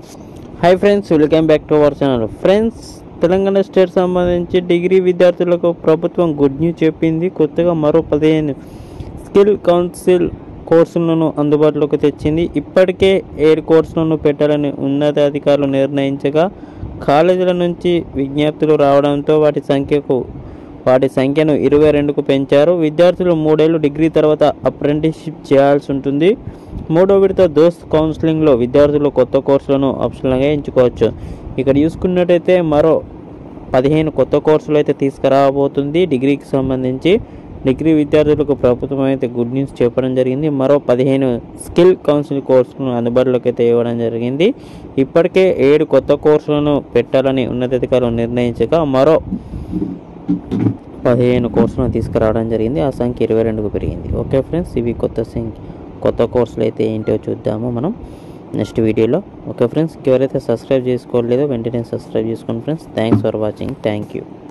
hi friends welcome back to our channel friends Telangana state సంబంధించి degree విద్యార్థులకు ప్రభుత్వం good news చెప్పింది కొత్తగా మరో పదిహేను స్కిల్ కౌన్సిల్ కోర్సులను అందుబాటులోకి తెచ్చింది ఇప్పటికే ఏడు కోర్సులను పెట్టాలని ఉన్నతాధికారులు నిర్ణయించగా కాలేజీల నుంచి విజ్ఞప్తులు రావడంతో వాటి సంఖ్యకు వాటి సంఖ్యను ఇరవై రెండుకు పెంచారు విద్యార్థులు మూడేళ్ళు డిగ్రీ తర్వాత అప్రెంటిస్షిప్ చేయాల్సి ఉంటుంది మూడో విడత దోస్త్ కౌన్సిలింగ్లో విద్యార్థులు కొత్త కోర్సులను ఆప్షనల్గా ఎంచుకోవచ్చు ఇక్కడ చూసుకున్నట్టయితే మరో పదిహేను కొత్త కోర్సులు అయితే తీసుకురాబోతుంది డిగ్రీకి సంబంధించి డిగ్రీ విద్యార్థులకు ప్రభుత్వం అయితే గుడ్ న్యూస్ చెప్పడం జరిగింది మరో పదిహేను స్కిల్ కౌన్సిల్ కోర్సులను అందుబాటులోకి అయితే ఇవ్వడం జరిగింది ఇప్పటికే ఏడు కొత్త కోర్సులను పెట్టాలని ఉన్నతాధికారులు నిర్ణయించగా మరో పదిహేను కోర్సులను తీసుకురావడం జరిగింది ఆ సంఖ్య ఇరవై రెండుకు పెరిగింది ఓకే ఫ్రెండ్స్ ఇవి కొత్త సంఖ్య కొత్త కోర్సులు అయితే ఏంటో చూద్దాము మనం నెక్స్ట్ వీడియోలో ఓకే ఫ్రెండ్స్ ఎవరైతే సబ్స్క్రైబ్ చేసుకోలేదో వెంటనే సబ్స్క్రైబ్ చేసుకోండి friends thanks for watching thank you